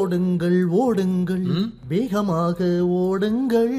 ஓடுங்கள் ஓடுங்கள் வேகமாக ஓடுங்கள்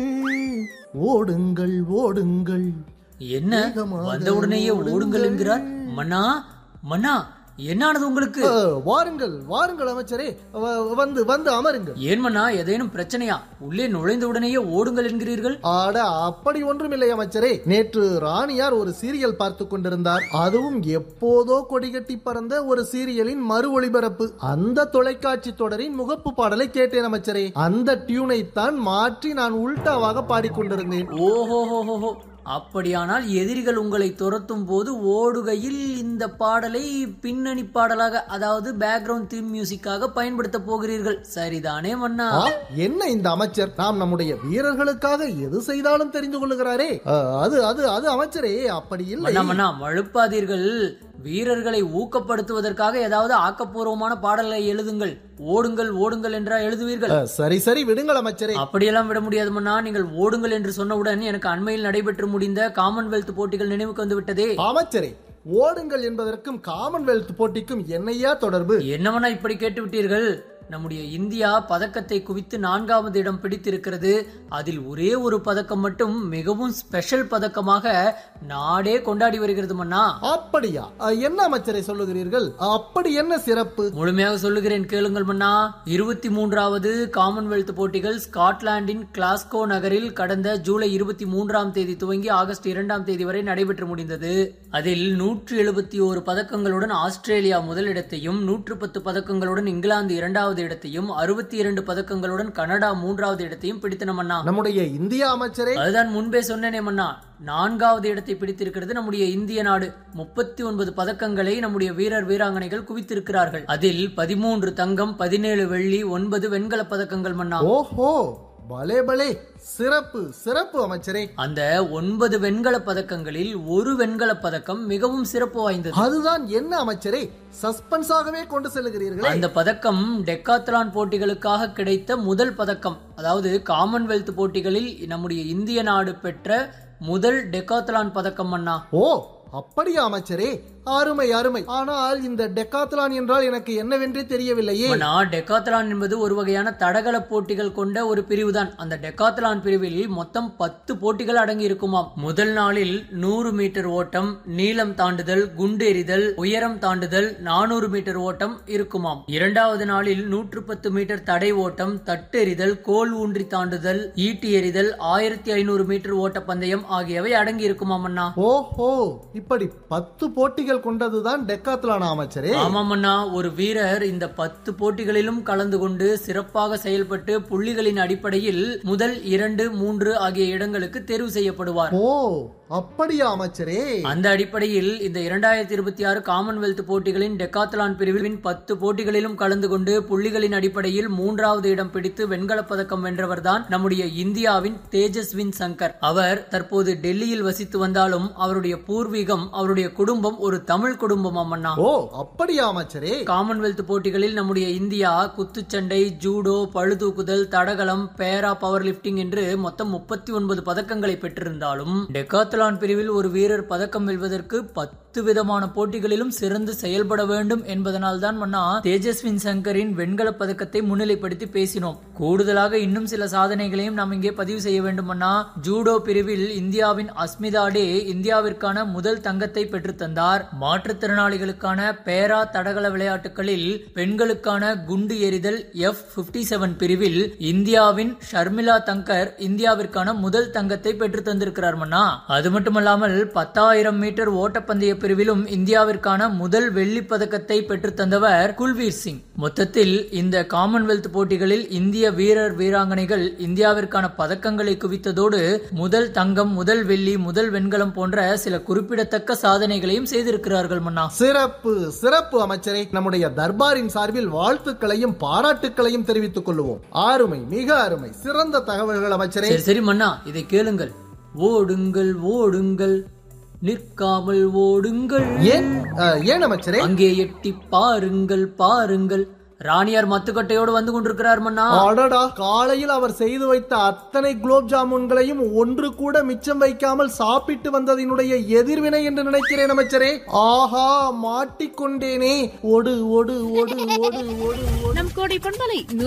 ஓடுங்கள் ஓடுங்கள் என்ன வேகமாக வந்த உடனேயே ஓடுங்கள் என்கிறார் மன்னா மன்னா என்னானது உங்களுக்கு அ, வாருங்கள் வாருங்கள் அமைச்சரே வ- வந்து வந்து அமருங்கள் ஏன் மன்னா ஏதேனும் பிரச்சனையா உள்ளே நுழைந்த உடனேயே ஓடுங்கள் என்கிறீர்கள் ஆட அப்படி ஒன்றுமில்லை அமைச்சரே நேற்று ராணியார் ஒரு சீரியல் பார்த்து கொண்டிருந்தார் அதுவும் எப்போதோ கொடிகட்டி பறந்த ஒரு சீரியலின் மறு ஒளிபரப்பு அந்த தொலைக்காட்சி தொடரின் முகப்பு பாடலை கேட்டேன் அமைச்சரே அந்த டியூனை தான் மாற்றி நான் உல்டாவாக பாடிக்கொண்டிருந்தேன் ஓஹோஹோஹோ அப்படியானால் எதிரிகள் உங்களை துரத்தும் போது ஓடுகையில் இந்த பாடலை பின்னணி பாடலாக அதாவது பேக்ரவுண்ட் தீம் மியூசிக்காக பயன்படுத்த போகிறீர்கள் சரிதானே மன்னா ஆ, என்ன இந்த அமைச்சர் நாம் நம்முடைய வீரர்களுக்காக எது செய்தாலும் தெரிந்து கொள்ளுகிறாரே அ, அது அது அது அமைச்சரே அப்படி இல்லை மன்னா மன்னா மழுப்பாதீர்கள் வீரர்களை ஊக்கப்படுத்துவதற்காக ஏதாவது ஆக்கப்பூர்வமான பாடலை எழுதுங்கள் ஓடுங்கள் ஓடுங்கள் என்றா எழுதுவீர்கள் அ, சரி சரி விடுங்கள் அமைச்சரே அப்படியெல்லாம் விட முடியாது மன்னா நீங்கள் ஓடுங்கள் என்று சொன்னவுடன் எனக்கு அண்மையில் நடைபெற்று முடிந்த காமன்வெல்த் போட்டிகள் நினைவுக்கு வந்து விட்டதே அமைச்சரே ஓடுங்கள் என்பதற்கும் காமன்வெல்த் போட்டிக்கும் என்னையா தொடர்பு என்னவனா இப்படி கேட்டு விட்டீர்கள் நம்முடைய இந்தியா பதக்கத்தை குவித்து நான்காவது இடம் பிடித்திருக்கிறது அதில் ஒரே ஒரு பதக்கம் மட்டும் மிகவும் ஸ்பெஷல் பதக்கமாக நாடே கொண்டாடி வருகிறது மன்னா அப்படியா அ, என்ன அமைச்சரை சொல்லுகிறீர்கள் அப்படி என்ன சிறப்பு முழுமையாக சொல்லுகிறேன் கேளுங்கள் மன்னா இருபத்தி மூன்றாவது காமன்வெல்த் போட்டிகள் ஸ்காட்லாந்தின் கிளாஸ்கோ நகரில் கடந்த ஜூலை இருபத்தி மூன்றாம் தேதி துவங்கி ஆகஸ்ட் இரண்டாம் தேதி வரை நடைபெற்று முடிந்தது அதில் நூற்று எழுபத்தி ஓரு பதக்கங்களுடன் ஆஸ்திரேலியா முதலிடத்தையும் நூற்று பத்து பதக்கங்களுடன் இங்கிலாந்து இரண்டாவது இடத்தையும் அறுபத்தி இரண்டு பதக்கங்களுடன் கனடா மூன்றாவது இடத்தையும் பிடித்தன மன்னா நம்முடைய இந்தியா அமைச்சரே அதுதான் முன்பே சொன்னேனே மன்னா நான்காவது இடத்தை பிடித்திருக்கிறது நம்முடைய இந்திய நாடு முப்பத்தி ஒன்பது பதக்கங்களை நம்முடைய வீரர் வீராங்கனைகள் குவித்திருக்கிறார்கள் அதில் பதிமூன்று தங்கம் பதினேழு வெள்ளி ஒன்பது வெண்கல பதக்கங்கள் மன்னா ஓஹோ பலே பலே சிறப்பு சிறப்பு அமைச்சரே அந்த ஒன்பது வெண்கல பதக்கங்களில் ஒரு வெண்கல பதக்கம் மிகவும் சிறப்பு வாய்ந்தது அதுதான் என்ன அமைச்சரே சஸ்பென்ஸாகவே கொண்டு செல்லுகிறீர்களே அந்த பதக்கம் டெக்காத்லான் போட்டிகளுக்காக கிடைத்த முதல் பதக்கம் அதாவது காமன்வெல்த் போட்டிகளில் நம்முடைய இந்திய நாடு பெற்ற முதல் டெக்காத்லான் பதக்கம் அண்ணா ஓ அப்படியா அமைச்சரே அருமை அருமை ஆனால் இந்த டெக்காத்லான் என்றால் எனக்கு என்னவென்றே தெரியவில்லையே மன்னா டெக்காத்லான் என்பது ஒரு வகையான தடகள போட்டிகள் கொண்ட ஒரு பிரிவுதான் அந்த டெக்காத்லான் பிரிவில் மொத்தம் பத்து போட்டிகள் அடங்கி இருக்குமாம் முதல் நாளில் நூறு மீட்டர் ஓட்டம் நீளம் தாண்டுதல் குண்டு எறிதல் உயரம் தாண்டுதல் நானூறு மீட்டர் ஓட்டம் இருக்குமாம் இரண்டாவது நாளில் நூற்று பத்து மீட்டர் தடை ஓட்டம் தட்டெறிதல் கோல் ஊன்றி தாண்டுதல் ஈட்டி எறிதல் ஆயிரத்தி ஐநூறு மீட்டர் ஓட்ட பந்தயம் ஆகியவை அடங்கி இருக்குமாம் அண்ணா ஓஹோ இப்படி பத்து போட்டிகள் கொண்டதுதான் டெக்காத்லான் அமைச்சரே ஆமாம் அண்ணா ஒரு வீரர் இந்த பத்து போட்டிகளிலும் கலந்து கொண்டு சிறப்பாக செயல்பட்டு புள்ளிகளின் அடிப்படையில் முதல் இரண்டு மூன்று ஆகிய இடங்களுக்கு தேர்வு செய்யப்படுவார் ஓ அப்படியா அமைச்சரே அந்த அடிப்படையில் இந்த இரண்டாயிரத்தி இருபத்தி ஆறு காமன்வெல்த் போட்டிகளின் டெக்காத்லான் பிரிவின் பத்து போட்டிகளிலும் கலந்து கொண்டு புள்ளிகளின் அடிப்படையில் மூன்றாவது இடம் பிடித்து வெண்கலப் பதக்கம் வென்றவர்தான் நம்முடைய இந்தியாவின் தேஜஸ்வின் சங்கர் அவர் தற்போது டெல்லியில் வசித்து வந்தாலும் அவருடைய பூர்வீகம் அவருடைய குடும்பம் ஒரு தமிழ் குடும்பம் அம்மண்ணா ஓ அப்படியா அமைச்சரே காமன்வெல்த் போட்டிகளில் நம்முடைய இந்தியா குத்துச்சண்டை ஜூடோ பழுதூக்குதல் தடகளம் பேரா பவர் லிஃப்டிங் என்று மொத்தம் முப்பத்தி ஒன்பது பதக்கங்களை பெற்றிருந்தாலும் டெக்காத்லான் பிரிவில் ஒரு வீரர் பதக்கம் வெல்வதற்கு பத்து விதமான போட்டிகளிலும் சிறந்து செயல்பட வேண்டும் என்பதனால் தான் மன்னா தேஜஸ்வின் சங்கரின் வெண்கல பதக்கத்தை முன்னிலைப்படுத்தி பேசினோம் கூடுதலாக இன்னும் சில சாதனைகளையும் நாம் இங்கே பதிவு செய்ய வேண்டும் அண்ணா ஜூடோ பிரிவில் இந்தியாவின் அஸ்மிதா டே இந்தியாவிற்கான முதல் தங்கத்தை பெற்றுத் தந்தார் மாற்றுத்திறனாளிகளுக்கான பேரா தடகள விளையாட்டுகளில் பெண்களுக்கான குண்டு எறிதல் எஃப் 57 செவன் பிரிவில் இந்தியாவின் ஷர்மிளா தங்கர் இந்தியாவிற்கான முதல் தங்கத்தை பெற்று தந்திருக்கிறார் மன்னா அது மட்டுமல்லாமல் பத்தாயிரம் மீட்டர் ஓட்டப்பந்தய பிரிவிலும் இந்தியாவிற்கான முதல் வெள்ளி பதக்கத்தை பெற்று தந்தவர் குல்வீர் சிங் மொத்தத்தில் இந்த காமன்வெல்த் போட்டிகளில் இந்திய வீரர் வீராங்கனைகள் இந்தியாவிற்கான பதக்கங்களை குவித்ததோடு முதல் தங்கம் முதல் வெள்ளி முதல் வெண்கலம் போன்ற சில குறிப்பிடத்தக்க சாதனைகளையும் செய்திருக்கிறார்கள் மன்னா சிறப்பு சிறப்பு அமைச்சரே நம்முடைய தர்பாரின் சார்பில் வாழ்த்துக்களையும் பாராட்டுக்களையும் தெரிவித்துக் கொள்வோம் அருமை மிக அருமை சிறந்த தகவல்கள் அமைச்சரே சரி சரி மன்னா இதை கேளுங்கள் ஓடுங்கள் ஓடுங்கள் நிற்காமல் ஓடுங்கள் ஏன் அஹ், ஏன் அமைச்சரே அங்கே எட்டி பாருங்கள் பாருங்கள் ராணியார் மத்துக்கட்டையோடு வந்து கொண்டிருக்கிறார் மன்னா அடடா காலையில் அவர் செய்து வைத்த அத்தனை குலோப் ஜாமுன்களையும் ஒன்று கூட மிச்சம் வைக்காமல் சாப்பிட்டு வந்ததினுடைய எதிர்வினை என்று நினைக்கிறேன் அமைச்சரே ஆஹா மாட்டிக்கொண்டேனே ஒடு ஒடு ஒடு ஒடு ஒடு ஒடு நம் கோடை பண்பலை